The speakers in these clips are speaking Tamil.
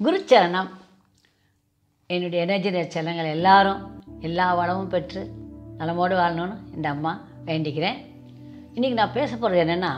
குருச்சரணம் என்னுடைய எனர்ஜி செல்லங்கள் எல்லாரும் எல்லா வளமும் பெற்று நலமோடு வாழணும்னு இந்த அம்மா வேண்டிக்கிறேன் இன்றைக்கி நான் பேச போகிறது என்னென்னா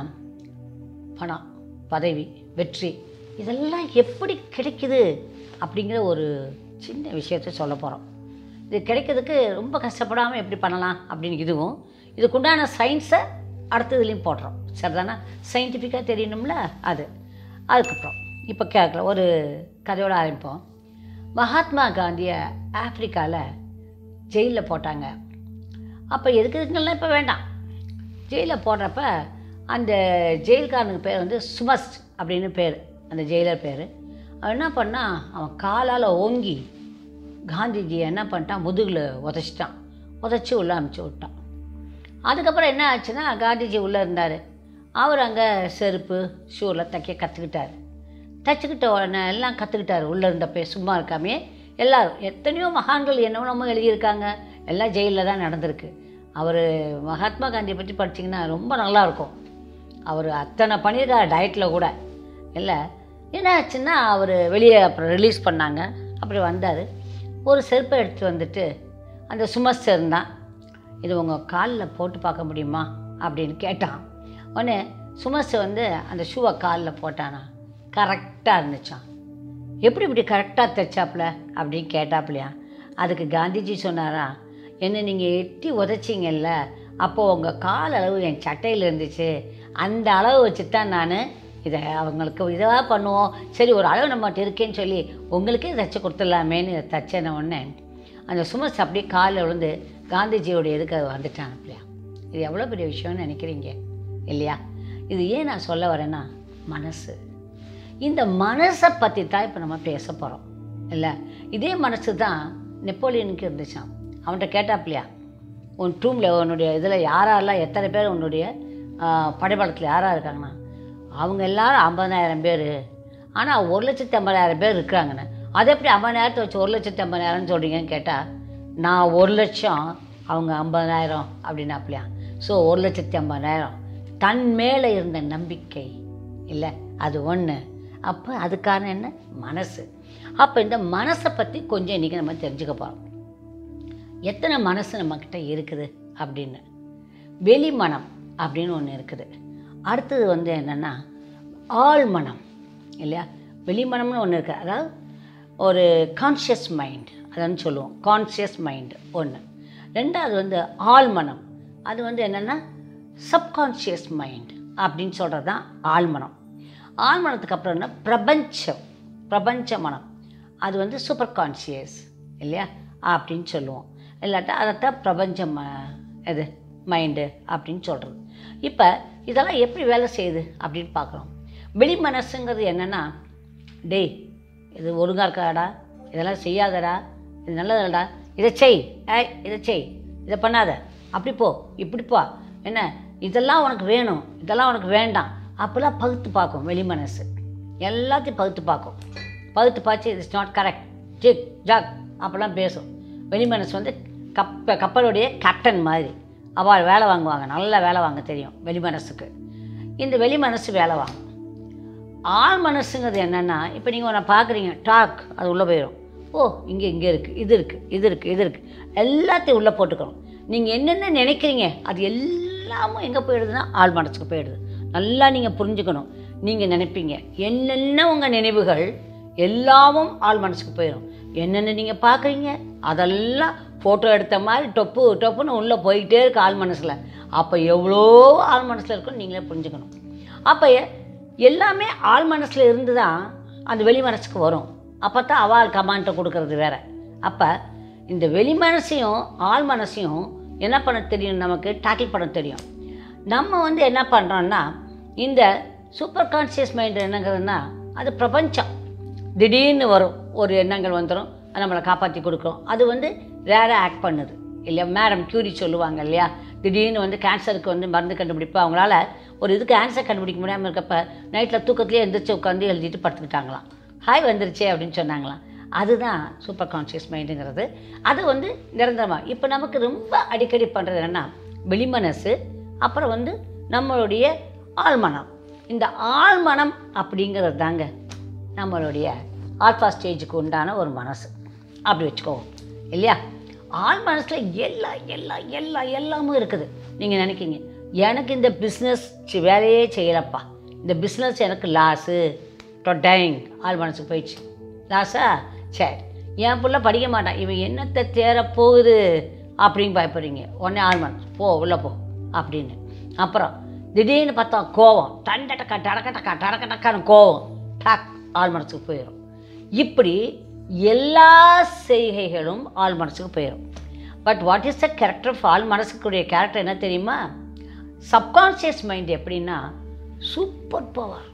பணம் பதவி வெற்றி இதெல்லாம் எப்படி கிடைக்குது அப்படிங்கிற ஒரு சின்ன விஷயத்தை சொல்ல போகிறோம் இது கிடைக்கிறதுக்கு ரொம்ப கஷ்டப்படாமல் எப்படி பண்ணலாம் அப்படின்னு இதுவும் இதுக்குண்டான சயின்ஸை அடுத்ததுலேயும் போடுறோம் சரிதானா சயின்டிஃபிக்காக தெரியணும்ல அது அதுக்கப்புறம் இப்போ கேட்கல ஒரு கதையோடு ஆரம்பிப்போம் மகாத்மா காந்தியை ஆப்பிரிக்காவில் ஜெயிலில் போட்டாங்க அப்போ எதுக்கு இதுங்கெல்லாம் இப்போ வேண்டாம் ஜெயிலில் போடுறப்ப அந்த ஜெயில்காரனுக்கு பேர் வந்து சுமஸ்ட் அப்படின்னு பேர் அந்த ஜெயிலர் பேர் அவன் என்ன பண்ணான் அவன் காலால் ஓங்கி காந்திஜியை என்ன பண்ணிட்டான் முதுகில் உதச்சிட்டான் உதச்சி உள்ளே அமுச்சு விட்டான் அதுக்கப்புறம் என்ன ஆச்சுன்னா காந்திஜி உள்ளே இருந்தார் அவர் அங்கே செருப்பு ஷூவில் தைக்க கற்றுக்கிட்டார் தைச்சிக்கிட்ட உடனே எல்லாம் கற்றுக்கிட்டாரு உள்ளே இருந்தப்போ சும்மா இருக்காமே எல்லாரும் எத்தனையோ மகான்கள் என்னென்னமோ எழுதியிருக்காங்க எல்லாம் ஜெயிலில் தான் நடந்திருக்கு அவர் மகாத்மா காந்தியை பற்றி படிச்சிங்கன்னா ரொம்ப நல்லாயிருக்கும் அவர் அத்தனை பண்ணியிருக்காரு டயட்டில் கூட இல்லை என்ன ஆச்சுன்னா அவர் வெளியே அப்புறம் ரிலீஸ் பண்ணாங்க அப்படி வந்தார் ஒரு செருப்பை எடுத்து வந்துட்டு அந்த சுமஸ் இருந்தான் இது உங்கள் காலில் போட்டு பார்க்க முடியுமா அப்படின்னு கேட்டான் உடனே சுமஸ் வந்து அந்த ஷூவை காலில் போட்டானா கரெக்டாக இருந்துச்சான் எப்படி இப்படி கரெக்டாக தைச்சாப்புல அப்படின்னு கேட்டாப்புலையா அதுக்கு காந்திஜி சொன்னாரா என்ன நீங்கள் எட்டி உதச்சிங்கல்ல அப்போது உங்கள் கால் அளவு என் சட்டையில் இருந்துச்சு அந்த அளவு வச்சு தான் நான் இதை அவங்களுக்கு இதாக பண்ணுவோம் சரி ஒரு அளவு நம்மகிட்ட இருக்கேன்னு சொல்லி உங்களுக்கே தைச்சி கொடுத்துடலாமேன்னு தைச்சேன உடனே அந்த சுமஸ் அப்படியே காலில் விழுந்து காந்திஜியோடைய இதுக்கு அது வந்துட்டான் அப்படியா இது எவ்வளோ பெரிய விஷயம்னு நினைக்கிறீங்க இல்லையா இது ஏன் நான் சொல்ல வரேன்னா மனசு இந்த மனசை பற்றி தான் இப்போ நம்ம பேச போகிறோம் இல்லை இதே மனசு தான் நெப்போலியனுக்கு இருந்துச்சான் அவன்கிட்ட கேட்டாப்லையா உன் டூமில் உன்னுடைய இதில் யாரெல்லாம் எத்தனை பேர் உன்னுடைய படைபலத்தில் யாராக இருக்காங்கண்ணா அவங்க எல்லாரும் ஐம்பதாயிரம் பேர் ஆனால் ஒரு லட்சத்தி ஐம்பதாயிரம் பேர் இருக்கிறாங்கண்ணே அது எப்படி ஐம்பதாயிரத்தை வச்சு ஒரு லட்சத்தி ஐம்பதாயிரம்னு சொல்கிறீங்கன்னு கேட்டால் நான் ஒரு லட்சம் அவங்க ஐம்பதாயிரம் அப்படின்னாப்லையா ஸோ ஒரு லட்சத்தி ஐம்பதாயிரம் தன் மேலே இருந்த நம்பிக்கை இல்லை அது ஒன்று அப்போ அதுக்கான என்ன மனசு அப்போ இந்த மனசை பற்றி கொஞ்சம் இன்றைக்கி நம்ம தெரிஞ்சுக்க போகிறோம் எத்தனை மனசு நம்மக்கிட்ட இருக்குது அப்படின்னு வெளி மனம் அப்படின்னு ஒன்று இருக்குது அடுத்தது வந்து என்னென்னா ஆள் மனம் இல்லையா வெளி மனம்னு ஒன்று இருக்குது அதாவது ஒரு கான்ஷியஸ் மைண்ட் அதான் சொல்லுவோம் கான்ஷியஸ் மைண்டு ஒன்று ரெண்டாவது வந்து ஆள் மனம் அது வந்து என்னென்னா சப்கான்ஷியஸ் மைண்ட் அப்படின்னு சொல்கிறது தான் ஆழ்மனம் ஆழ்மனத்துக்கு அப்புறம் என்ன பிரபஞ்சம் பிரபஞ்ச மனம் அது வந்து சூப்பர் கான்ஷியஸ் இல்லையா அப்படின்னு சொல்லுவோம் இல்லாட்டா அதைத்தான் பிரபஞ்சம் இது மைண்டு அப்படின்னு சொல்கிறது இப்போ இதெல்லாம் எப்படி வேலை செய்யுது அப்படின்னு பார்க்குறோம் வெளி மனசுங்கிறது என்னென்னா டேய் இது ஒழுங்காக இருக்காடா இதெல்லாம் செய்யாதடா இது நல்லதடா இதை செய் ஏய் இதை செய் இதை பண்ணாத அப்படி போ இப்படி போ என்ன இதெல்லாம் உனக்கு வேணும் இதெல்லாம் உனக்கு வேண்டாம் அப்போல்லாம் பகுத்து பார்க்கும் வெளி மனசு எல்லாத்தையும் பகுத்து பார்க்கும் பகுத்து பார்த்து it's not correct zig zag அப்போல்லாம் பேசும் வெளி மனசு வந்து கப்ப கப்பலுடைய கேப்டன் மாதிரி அவள் வேலை வாங்குவாங்க நல்லா வேலை வாங்க தெரியும் வெளி மனசுக்கு இந்த வெளி மனசு வேலை வாங்கும் ஆள் மனசுங்கிறது என்னென்னா இப்போ நீங்கள் ஒன்று பார்க்குறீங்க டாக் அது உள்ளே போயிடும் ஓ இங்கே இங்கே இருக்குது இது இருக்குது இது இருக்குது இது இருக்குது எல்லாத்தையும் உள்ளே போட்டுக்கணும் நீங்கள் என்னென்ன நினைக்கிறீங்க அது எல்லாமும் எங்கே போயிடுதுன்னா ஆள் மனசுக்கு போயிடுது நல்லா நீங்கள் புரிஞ்சுக்கணும் நீங்கள் நினைப்பீங்க என்னென்ன உங்கள் நினைவுகள் எல்லாமும் ஆள் மனசுக்கு போயிடும் என்னென்ன நீங்கள் பார்க்குறீங்க அதெல்லாம் ஃபோட்டோ எடுத்த மாதிரி டொப்பு டொப்புன்னு உள்ளே போய்கிட்டே இருக்கு ஆள் மனசில் அப்போ எவ்வளோ ஆள் மனசில் இருக்குன்னு நீங்களே புரிஞ்சுக்கணும் அப்போ எல்லாமே ஆள் மனசில் இருந்து தான் அந்த வெளி மனசுக்கு வரும் அப்போ தான் அவள் கமாண்ட்டை கொடுக்கறது வேற அப்போ இந்த வெளி மனசையும் ஆள் மனசையும் என்ன பண்ண தெரியும் நமக்கு டேக்கிள் பண்ண தெரியும் நம்ம வந்து என்ன பண்ணுறோன்னா இந்த சூப்பர் கான்சியஸ் மைண்ட் என்னங்கிறதுனா அது பிரபஞ்சம் திடீர்னு வரும் ஒரு எண்ணங்கள் வந்துடும் அது நம்மளை காப்பாற்றி கொடுக்கும் அது வந்து ரேராக ஆக்ட் பண்ணுது இல்லையா மேடம் கியூரி சொல்லுவாங்க இல்லையா திடீர்னு வந்து கேன்சருக்கு வந்து மருந்து கண்டுபிடிப்பு அவங்களால ஒரு இதுக்கு ஆன்சர் கண்டுபிடிக்க முடியாமல் இருக்கப்ப நைட்டில் தூக்கத்துலேயே எந்திரிச்சு உட்காந்து எழுதிட்டு படுத்துக்கிட்டாங்களாம் ஹாய் வந்துருச்சே அப்படின்னு சொன்னாங்களாம் அதுதான் சூப்பர் கான்ஷியஸ் மைண்டுங்கிறது அது வந்து நிரந்தரமாக இப்போ நமக்கு ரொம்ப அடிக்கடி பண்ணுறது என்னென்னா வெளிமனசு அப்புறம் வந்து நம்மளுடைய ஆழ்மனம் இந்த ஆழ்மனம் அப்படிங்கிறது தாங்க நம்மளுடைய ஆல்ஃபா ஸ்டேஜுக்கு உண்டான ஒரு மனசு அப்படி வச்சுக்கோங்க இல்லையா ஆள் மனசில் எல்லா எல்லா எல்லா எல்லாமும் இருக்குது நீங்கள் நினைக்கிங்க எனக்கு இந்த பிஸ்னஸ் வேலையே செய்யலப்பா இந்த பிஸ்னஸ் எனக்கு லாஸு டொட்டைங் ஆள் மனசுக்கு போயிடுச்சு லாஸா சரி என் புள்ள படிக்க மாட்டான் இவன் என்னத்தை தேர போகுது அப்படின்னு பயப்படுறீங்க உடனே ஆள் மனசு போ உள்ளே போ அப்படின்னு அப்புறம் திடீர்னு பார்த்தா கோவம் டண்ட டக்கா டடக்க டக்கா டடக்க டக்கான்னு கோவம் டக் ஆள் மனசுக்கு போயிடும் இப்படி எல்லா செய்கைகளும் ஆள் மனசுக்கு போயிடும் but what is the character of ஆள் மனசுக்குடைய கேரக்டர் என்ன தெரியுமா சப்கான்ஷியஸ் மைண்ட் எப்படின்னா சூப்பர் பவர்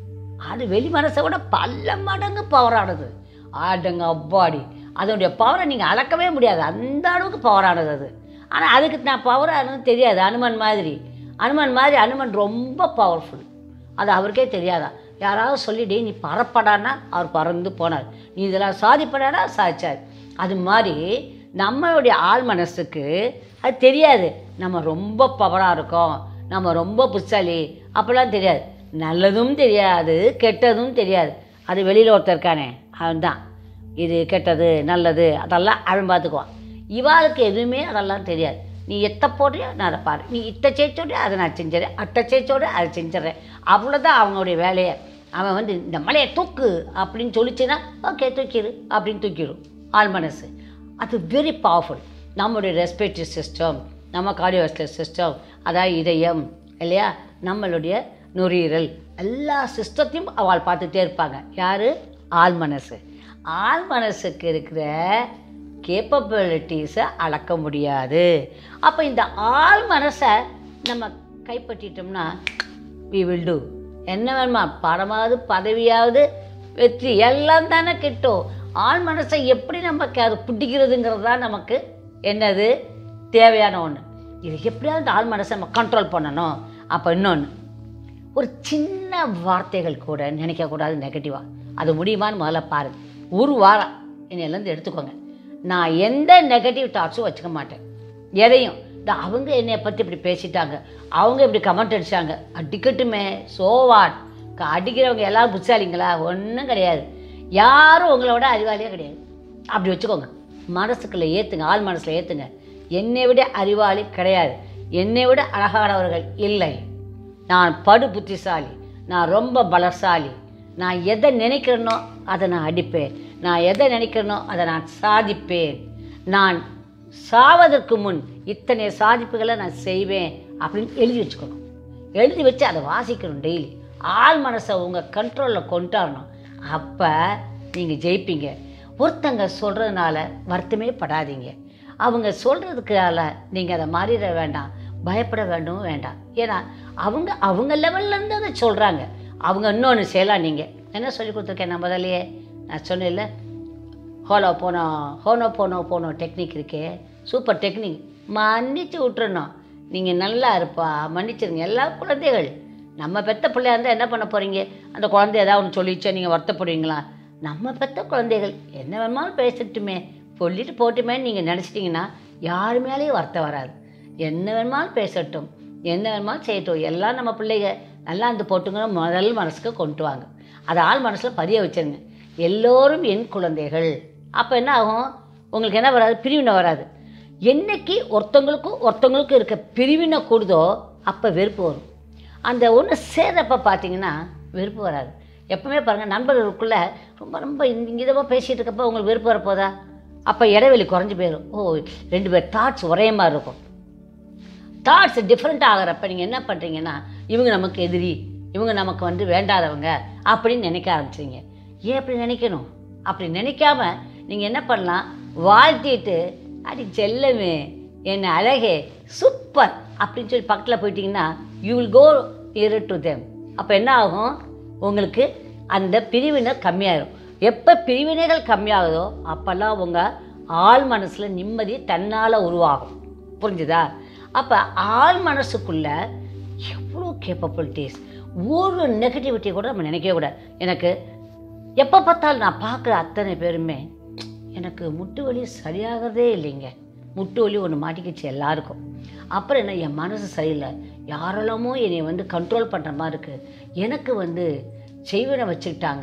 அது வெளி மனசை விட பல மடங்கு பவரானது ஆடுங்க அப்பாடி அதனுடைய பவரை நீங்கள் அளக்கவே முடியாது அந்த அளவுக்கு பவரானது அது ஆனால் அதுக்கு நான் பவரானது தெரியாது அனுமன் மாதிரி அனுமன் மாதிரி அனுமன் ரொம்ப பவர்ஃபுல் அது அவருக்கே தெரியாதா யாராவது சொல்லிடே நீ பறப்படான்னா அவர் பறந்து போனார் நீ இதெல்லாம் சாதிப்படானா சாதிச்சார் அது மாதிரி நம்மளுடைய ஆள் மனசுக்கு அது தெரியாது நம்ம ரொம்ப பவராக இருக்கோம் நம்ம ரொம்ப புத்தாலி அப்படிலாம் தெரியாது நல்லதும் தெரியாது கெட்டதும் தெரியாது அது வெளியில் ஒருத்தர் இருக்கானே அவன் தான் இது கெட்டது நல்லது அதெல்லாம் அவன் பார்த்துக்குவான் இவாளுக்கு எதுவுமே அதெல்லாம் தெரியாது நீ எத்த போடுறியோ நான் அதை பாரு நீ இத்த சேச்சோடு அதை நான் செஞ்சிடறேன் அட்ட சேச்சோடு அதை செஞ்சிடறேன் அவ்வளோதான் அவங்களுடைய வேலையை அவன் வந்து இந்த மலையை தூக்கு அப்படின்னு சொல்லிச்சுன்னா ஓகே தூக்கிடு அப்படின்னு தூக்கிடும் ஆள் மனசு அது வெரி பவர்ஃபுல் நம்மளுடைய ரெஸ்பிரேட்டரி சிஸ்டம் நம்ம கார்டியோவாஸ்குலர் சிஸ்டம் அதாவது இதயம் இல்லையா நம்மளுடைய நுரையீரல் எல்லா சிஸ்டத்தையும் அவள் பார்த்துட்டே இருப்பாங்க யார் ஆள் மனசு ஆள் மனசுக்கு இருக்கிற கேப்பபிலிட்டிஸை அளக்க முடியாது அப்போ இந்த ஆள் மனசை நம்ம கைப்பற்றிட்டோம்னா வி வில் டூ என்ன வேணுமா பணமாவது பதவியாவது வெற்றி எல்லாம் தானே கிட்டும் ஆள் மனசை எப்படி நம்ம க- அது பிடிக்கிறதுங்கிறது தான் நமக்கு என்னது தேவையான ஒன்று இது எப்படியாவது இந்த ஆள் மனசை நம்ம கண்ட்ரோல் பண்ணணும் அப்போ இன்னொன்று ஒரு சின்ன வார்த்தைகள் கூட நினைக்கக்கூடாது நெகட்டிவாக அது முடியுமான்னு முதல்ல பாருங்க ஒரு வாரம் என்னையிலேருந்து எடுத்துக்கோங்க நான் எந்த நெகட்டிவ் தாட்ஸும் வச்சுக்க மாட்டேன் எதையும் இந்த அவங்க என்னை பற்றி இப்படி பேசிட்டாங்க அவங்க இப்படி கமெண்ட் அடிச்சாங்க அடிக்கட்டுமே சோவாட் அடிக்கிறவங்க எல்லாரும் புத்தாலிங்களா ஒன்றும் கிடையாது யாரும் உங்களை விட அறிவாளியே கிடையாது அப்படி வச்சுக்கோங்க மனசுக்குள்ளே ஏற்றுங்க ஆள் மனசில் ஏற்றுங்க என்னை விட அறிவாளி கிடையாது என்னை விட அழகானவர்கள் இல்லை நான் படு புத்திசாலி நான் ரொம்ப பலசாலி நான் எதை நினைக்கிறேனோ அதை நான் அடிப்பேன் நான் எதை நினைக்கிறேனோ அதை நான் சாதிப்பேன் நான் சாவதற்கு முன் இத்தனை சாதிப்புகளை நான் செய்வேன் அப்படின்னு எழுதி வச்சுக்கணும் எழுதி வச்சு அதை வாசிக்கணும் டெய்லி ஆள் மனசை உங்கள் கண்ட்ரோலில் கொண்டாடணும் அப்போ நீங்கள் ஜெயிப்பீங்க ஒருத்தங்க சொல்கிறதுனால வருத்தமே படாதீங்க அவங்க சொல்கிறதுக்கால நீங்கள் அதை மாறிட வேண்டாம் பயப்பட வேண்டும் வேண்டாம் ஏன்னா அவங்க அவங்க லெவல்லேருந்து அதை சொல்கிறாங்க அவங்க இன்னொன்று செய்யலாம் நீங்கள் என்ன சொல்லி கொடுத்துருக்கேன் நான் முதலையே நான் சொன்னேன்ல ஹோலோ போனோ ஹோனோ போனோ போனோ டெக்னிக் இருக்கே சூப்பர் டெக்னிக் மன்னிச்சு விட்டுறணும் நீங்கள் நல்லா இருப்பா மன்னிச்சிருங்க எல்லா குழந்தைகள் நம்ம பெத்த பிள்ளையா இருந்தால் என்ன பண்ண போகிறீங்க அந்த குழந்தை ஏதாவது ஒன்று சொல்லிச்சா நீங்கள் வருத்தப்படுவீங்களா நம்ம பெத்த குழந்தைகள் என்ன வேணுமாலும் பேசட்டுமே சொல்லிட்டு போட்டுமேன்னு நீங்கள் நினச்சிட்டிங்கன்னா யார் மேலேயும் வருத்தம் வராது என்ன வேணுமாலும் பேசட்டும் என்ன வேணுமாலும் செய்யட்டும் எல்லாம் நம்ம பிள்ளைங்க நல்லா இருந்து போட்டுங்கிற முதல் மனசுக்கு கொண்டு வாங்க அதை ஆள் மனசில் பதிய வச்சிருங்க எல்லோரும் என் குழந்தைகள் அப்போ என்ன ஆகும் உங்களுக்கு என்ன வராது பிரிவினை வராது என்னைக்கு ஒருத்தவங்களுக்கும் ஒருத்தவங்களுக்கும் இருக்க பிரிவினை கூடுதோ அப்போ வெறுப்பு வரும் அந்த ஒன்று சேர்றப்ப பார்த்தீங்கன்னா வெறுப்பு வராது எப்பவுமே பாருங்கள் நண்பர்களுக்குள்ளே ரொம்ப ரொம்ப இந்த இதமாக பேசிகிட்டு இருக்கப்போ உங்களுக்கு வெறுப்பு வரப்போதா அப்போ இடைவெளி குறைஞ்சி போயிடும் ஓ ரெண்டு பேர் தாட்ஸ் ஒரே மாதிரி இருக்கும் தாட்ஸ் டிஃப்ரெண்ட் ஆகிறப்ப நீங்கள் என்ன பண்ணுறீங்கன்னா இவங்க நமக்கு எதிரி இவங்க நமக்கு வந்து வேண்டாதவங்க அப்படின்னு நினைக்க ஆரம்பிச்சிங்க ஏன் அப்படி நினைக்கணும் அப்படி நினைக்காம நீங்கள் என்ன பண்ணலாம் வாழ்த்திட்டு அடி செல்லமே என் அழகே சூப்பர் அப்படின்னு சொல்லி பக்கத்தில் போயிட்டீங்கன்னா you will go near to them அப்போ என்ன ஆகும் உங்களுக்கு அந்த பிரிவினை கம்மியாயிரும் எப்போ பிரிவினைகள் கம்மியாகுதோ அப்போல்லாம் உங்கள் ஆள் மனசில் நிம்மதி தன்னால் உருவாகும் புரிஞ்சுதா அப்போ ஆள் மனசுக்குள்ள எவ்வளோ கேப்பபிலிட்டிஸ் ஒரு நெகட்டிவிட்டி கூட நம்ம நினைக்கவே கூடாது எனக்கு எப்போ பார்த்தாலும் நான் பார்க்குற அத்தனை பேருமே எனக்கு முட்டு வலி சரியாகிறதே இல்லைங்க முட்டு வலி ஒன்று மாட்டிக்கிச்சு எல்லாருக்கும் அப்புறம் என்ன என் மனசு சரியில்லை யாரெல்லாமோ என்னை வந்து கண்ட்ரோல் பண்ணுற மாதிரி இருக்குது எனக்கு வந்து செய்வனை வச்சுக்கிட்டாங்க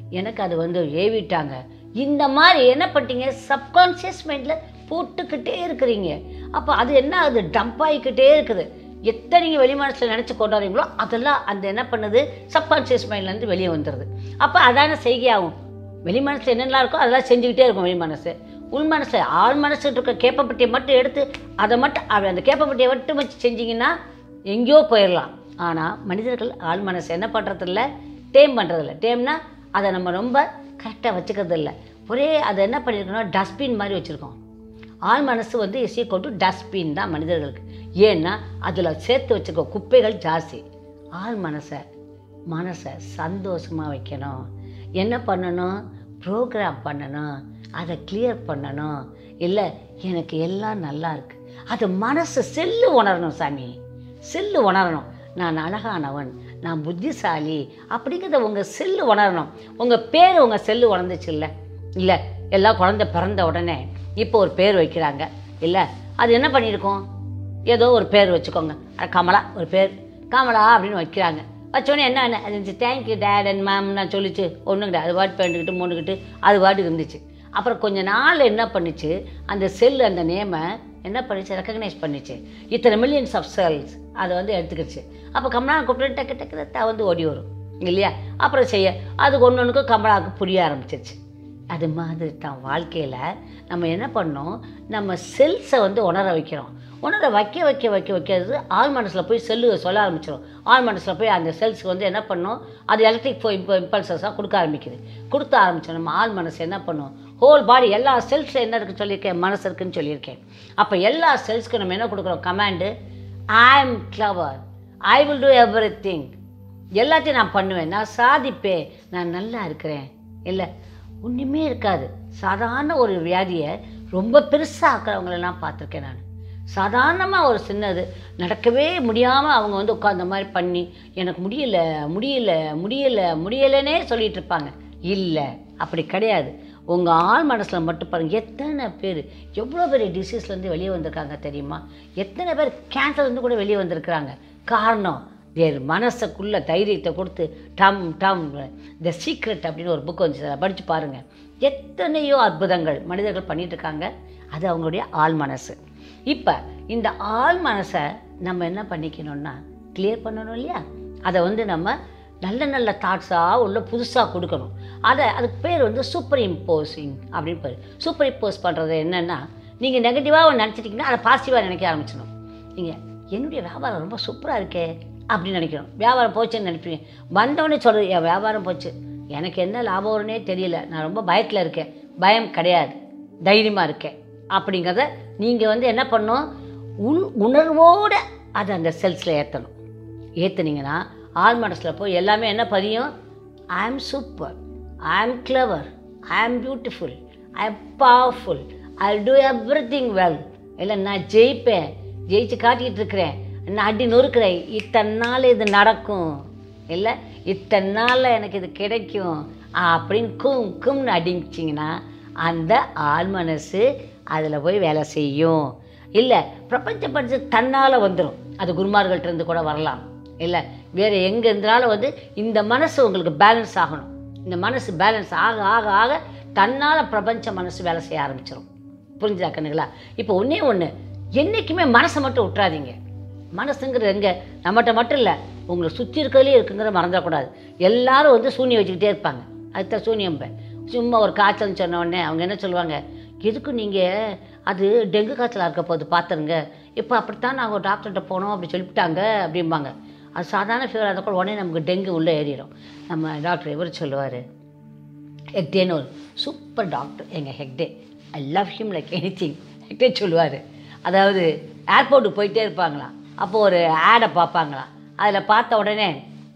எனக்கு அது வந்து ஏவிட்டாங்க இந்த மாதிரி என்ன பண்ணிட்டீங்க சப்கான்ஷியஸ் மைண்டில் போட்டுக்கிட்டே இருக்கிறீங்க அப்போ அது என்ன அது டம்ப் ஆகிக்கிட்டே இருக்குது எத்தனை நீங்கள் வெளி மனசில் நினச்சி கொண்டு வரீங்களோ அதெல்லாம் அந்த என்ன பண்ணுது சப்கான்ஷியஸ் மைண்ட்லேருந்து வெளியே வந்துடுது அப்போ அதான செய்கையாகும் வெளி மனசில் என்னெல்லாம் இருக்கோ அதெல்லாம் செஞ்சுக்கிட்டே இருக்கும் வெளி மனசு உள் மனசு ஆள் மனசுல இருக்க கேப்பப்பட்டியை மட்டும் எடுத்து அதை மட்டும் அப்படி அந்த கேப்பப்பட்டியை மட்டும் வச்சு செஞ்சீங்கன்னா எங்கேயோ போயிடலாம் ஆனால் மனிதர்கள் ஆள் மனசு என்ன பண்ணுறதில்ல டேம் பண்ணுறதில்ல டேம்னா அதை நம்ம ரொம்ப கரெக்டாக வச்சுக்கிறது இல்லை ஒரே அதை என்ன பண்ணியிருக்கோம்னா டஸ்ட்பின் மாதிரி வச்சுருக்கோம் ஆள் மனசு வந்து இஸ் ஈக்குவல் டு டஸ்ட்பின் தான் மனிதர்களுக்கு ஏன்னா அதில் சேர்த்து வச்சுருக்க குப்பைகள் ஜாஸ்தி ஆள் மனசை மனசை சந்தோஷமாக வைக்கணும் என்ன பண்ணணும் ப்ரோக்ராம் பண்ணணும் அதை கிளியர் பண்ணணும் இல்லை எனக்கு எல்லாம் நல்லா இருக்கு அது மனசு செல்லு உணரணும் சாமி செல்லு உணரணும் நான் அழகானவன் நான் புத்திசாலி அப்படிங்கிறத உங்கள் செல்லு உணரணும் உங்கள் பேர் உங்கள் செல்லு உணர்ந்துச்சு இல்லை இல்லை எல்லா குழந்தை பிறந்த உடனே இப்போ ஒரு பேர் வைக்கிறாங்க இல்லை அது என்ன பண்ணியிருக்கோம் ஏதோ ஒரு பேர் வச்சுக்கோங்க அது கமலா ஒரு பேர் கமலா அப்படின்னு வைக்கிறாங்க வச்சோடனே என்ன என்ன அது தேங்க்யூ டேட் அண்ட் மேம் நான் சொல்லிச்சு ஒன்றும் கிடையாது அது பாட்டு பேண்டுக்கிட்டு மூணுக்கிட்டு அது பாட்டுக்கு இருந்துச்சு அப்புறம் கொஞ்ச நாள் என்ன பண்ணுச்சு அந்த செல் அந்த நேமை என்ன பண்ணிச்சு ரெக்கக்னைஸ் பண்ணிச்சு இத்தனை மில்லியன்ஸ் ஆஃப் செல்ஸ் அதை வந்து எடுத்துக்கிடுச்சு அப்போ கமலா கூப்பிட்டு டக்கு டக்கு டக்கு வந்து ஓடி வரும் இல்லையா அப்புறம் செய்ய அதுக்கு ஒன்று ஒன்றுக்கும் கமலாவுக்கு புரிய ஆரம்பிச்சிருச்சு அது மாதிரி தான் வாழ்க்கையில் நம்ம என்ன பண்ணோம் நம்ம செல்ஸை வந்து உணர வைக்கிறோம் உணர வைக்க வைக்க வைக்க வைக்கிறது ஆள் மனசில் போய் செல்லு சொல்ல ஆரம்பிச்சிடும் ஆள் மனசில் போய் அந்த செல்ஸ்க்கு வந்து என்ன பண்ணும் அது எலக்ட்ரிக் ஃபோ இப்போ இம்பல்சஸாக கொடுக்க ஆரம்பிக்குது கொடுக்க ஆரம்பிச்சோம் நம்ம ஆள் மனசு என்ன பண்ணும் ஹோல் பாடி எல்லா செல்ஸ் என்ன இருக்குன்னு சொல்லியிருக்கேன் மனசு இருக்குன்னு சொல்லியிருக்கேன் அப்போ எல்லா செல்ஸ்க்கும் நம்ம என்ன கொடுக்குறோம் command I am clever I will do everything எல்லாத்தையும் நான் பண்ணுவேன் நான் சாதிப்பேன் நான் நல்லா இருக்கிறேன் இல்லை ஒன்றுமே இருக்காது சாதாரண ஒரு வியாதியை ரொம்ப பெருசாக ஆக்கிறவங்களெல்லாம் பார்த்துருக்கேன் நான் சாதாரணமாக ஒரு சின்னது நடக்கவே முடியாமல் அவங்க வந்து உட்காந்த மாதிரி பண்ணி எனக்கு முடியல முடியல முடியல முடியலைன்னே சொல்லிட்டு இருப்பாங்க இல்லை அப்படி கிடையாது உங்கள் ஆள் மனசில் மட்டும் பாருங்கள் எத்தனை பேர் எவ்வளோ பெரிய டிசீஸ்லேருந்து வெளியே வந்திருக்காங்க தெரியுமா எத்தனை பேர் கேன்சர்லேருந்து கூட வெளியே வந்திருக்கிறாங்க காரணம் தேர் மனசுக்குள்ள தைரியத்தை கொடுத்து டம் டம் த சீக்ரெட் அப்படின்னு ஒரு புக் வந்துச்சு அதை படித்து பாருங்கள் எத்தனையோ அற்புதங்கள் மனிதர்கள் பண்ணிட்டு இருக்காங்க அது அவங்களுடைய ஆள் மனசு இப்போ இந்த ஆள் மனசை நம்ம என்ன பண்ணிக்கணும்னா கிளியர் பண்ணணும் இல்லையா அதை வந்து நம்ம நல்ல நல்ல தாட்ஸாக உள்ள புதுசாக கொடுக்கணும் அதை அதுக்கு பேர் வந்து சூப்பர் இம்போசிங் அப்படின்னு பேர் சூப்பர் இம்போஸ் பண்ணுறது என்னென்னா நீங்கள் நெகட்டிவாக நினச்சிட்டிங்கன்னா அதை பாசிட்டிவாக நினைக்க ஆரம்பிச்சிடணும் நீங்கள் என்னுடைய வியாபாரம் ரொம்ப சூப்பராக இருக்கே அப்படின்னு நினைக்கணும் வியாபாரம் போச்சுன்னு நினைப்பீங்க வந்தவொடனே சொல்கிறது என் வியாபாரம் போச்சு எனக்கு என்ன லாபம் வரும்னே தெரியல நான் ரொம்ப பயத்தில் இருக்கேன் பயம் கிடையாது தைரியமாக இருக்கேன் அப்படிங்கிறத நீங்கள் வந்து என்ன பண்ணணும் உள் உணர்வோடு அதை அந்த செல்ஸில் ஏற்றணும் ஏற்றுனீங்கன்னா ஆள் மனசில் போய் எல்லாமே என்ன பதியும் ஐ ஆம் சூப்பர் ஐ ஆம் கிளவர் ஐ ஆம் beautiful I am powerful I do everything well இல்லை நான் ஜெயிப்பேன் ஜெயிச்சு காட்டிக்கிட்டு இருக்கிறேன் நான் அடி நொறுக்கிறேன் இத்தனை நாள் இது நடக்கும் இல்லை இத்தனை நாளில் எனக்கு இது கிடைக்கும் அப்படின்னு கும் கும்னு அடிச்சிங்கன்னா அந்த ஆள் மனசு அதில் போய் வேலை செய்யும் இல்லை பிரபஞ்ச படிச்சு தன்னால் வந்துடும் அது குருமார்கள்ட்ட இருந்து கூட வரலாம் இல்லை வேறு எங்கே இருந்தாலும் வந்து இந்த மனசு உங்களுக்கு பேலன்ஸ் ஆகணும் இந்த மனசு பேலன்ஸ் ஆக ஆக ஆக தன்னால் பிரபஞ்ச மனசு வேலை செய்ய ஆரம்பிச்சிடும் புரிஞ்சுதா கண்ணுங்களா இப்போ ஒன்றே ஒன்று என்றைக்குமே மனசை மட்டும் விட்டுறாதீங்க மனசுங்கிறது எங்கே நம்மகிட்ட மட்டும் இல்லை உங்களை சுற்றி இருக்கிறதுலே இருக்குங்கிற மறந்துடக்கூடாது எல்லாரும் வந்து சூனியம் வச்சுக்கிட்டே இருப்பாங்க அதுதான் சூனியம் பே. சும்மா ஒரு காய்ச்சல்னு சொன்ன உடனே அவங்க என்ன சொல்லுவாங்க எதுக்கு நீங்கள் அது டெங்கு காய்ச்சலாக இருக்க போது பார்த்துருங்க இப்போ அப்படித்தான் நாங்கள் டாக்டர்கிட்ட போனோம் அப்படி சொல்லிவிட்டாங்க அப்படிம்பாங்க அது சாதாரண ஃபீவராக இருந்தால் கூட உடனே நமக்கு டெங்கு உள்ளே ஏறிடும் நம்ம டாக்டர் இவர் சொல்லுவார் ஹெக்டேன்னு ஒரு சூப்பர் டாக்டர் எங்கள் Hegde I love him like any thing Hegde சொல்லுவார் அதாவது ஏர்போர்ட்டுக்கு போயிட்டே இருப்பாங்களாம் அப்போது ஒரு ஆடை பார்ப்பாங்களாம் அதில் பார்த்த உடனே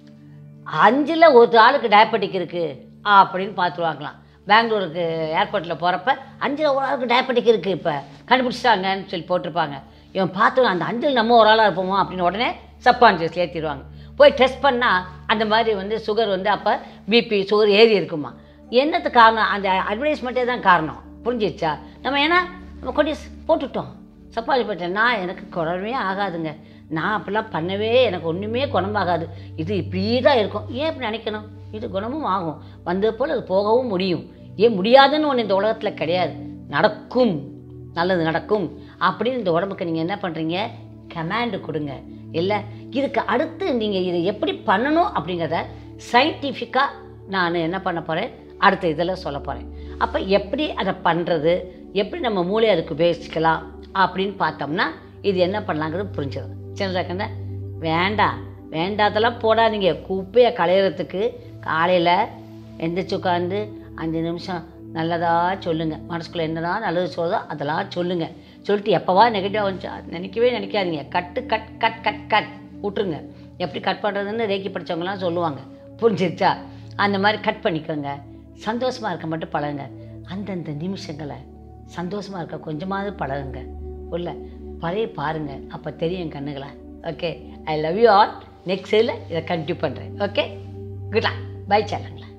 அஞ்சில் ஒரு ஆளுக்கு டயபெட்டிக் இருக்குது அப்படின்னு பார்த்துருவாங்களாம் பெங்களூருக்கு ஏர்போர்ட்டில் போகிறப்ப அஞ்சில் ஒரு ஆளுக்கு டயபெட்டிக் இருக்குது இப்போ கண்டுபிடிச்சிட்டாங்கன்னு சொல்லி போட்டிருப்பாங்க இவன் பார்த்து அந்த அஞ்சில் நம்ம ஒரு ஆளாக இருப்போமோ அப்படின்னு உடனே சப்கான்ஷியஸ் ஏற்றிடுவாங்க போய் டெஸ்ட் பண்ணால் அந்த மாதிரி வந்து சுகர் வந்து அப்போ பிபி சுகர் ஏறி இருக்குமா என்னத்து காரணம் அந்த அட்வர்டைஸ்மெண்ட்டே தான் காரணம் புரிஞ்சிச்சா நம்ம ஏன்னா நம்ம கொடி போட்டுட்டோம் சப்பாத்தி போட்டேன் நான் எனக்கு குழம்பே ஆகாதுங்க நான் அப்படிலாம் பண்ணவே எனக்கு ஒன்றுமே குணமாகாது இது இப்படியே தான் இருக்கும் ஏன் இப்படி நினைக்கணும் இது குணமும் ஆகும் வந்தது போல் அது போகவும் முடியும் ஏன் முடியாதுன்னு ஒன்று இந்த உலகத்தில் கிடையாது நடக்கும் நல்லது நடக்கும் அப்படின்னு இந்த உடம்புக்கு நீங்கள் என்ன பண்ணுறீங்க கமாண்டு கொடுங்க இல்லை இதுக்கு அடுத்து நீங்கள் இதை எப்படி பண்ணணும் அப்படிங்கிறத சயின்டிஃபிக்காக நான் என்ன பண்ண போகிறேன் அடுத்த இதில் சொல்ல போகிறேன் அப்போ எப்படி அதை பண்ணுறது எப்படி நம்ம மூளை அதுக்கு உபயோகிக்கலாம் அப்படின்னு பார்த்தோம்னா இது என்ன பண்ணலாங்கிறது புரிஞ்சிடும் சின்னதாக்கண்ண வேண்டாம் வேண்டாதெல்லாம் போடாதீங்க குப்பையை களையிறதுக்கு காலையில் எந்திரிச்சு உட்காந்து அஞ்சு நிமிஷம் நல்லதாக சொல்லுங்கள் மனசுக்குள்ளே என்னதான் நல்லது சொல்லுதோ அதெல்லாம் சொல்லுங்கள் சொல்லிட்டு எப்போவா நெகட்டிவாக வந்துச்சு அது நினைக்கவே நினைக்காதீங்க கட்டு கட் கட் கட் கட் விட்ருங்க எப்படி கட் பண்ணுறதுன்னு ரேக்கி படித்தவங்களாம் சொல்லுவாங்க புரிஞ்சிருச்சா அந்த மாதிரி கட் பண்ணிக்கோங்க சந்தோஷமாக இருக்க மட்டும் பழகுங்க அந்தந்த நிமிஷங்களை சந்தோஷமாக இருக்க கொஞ்சமாவது பழகுங்க உள்ள பழைய பாருங்கள் அப்போ தெரியும் கண்ணுங்களா okay I love you all next இதில் இதை கண்டினியூ பண்ணுறேன் ஓகே குட் பை சேலங்களா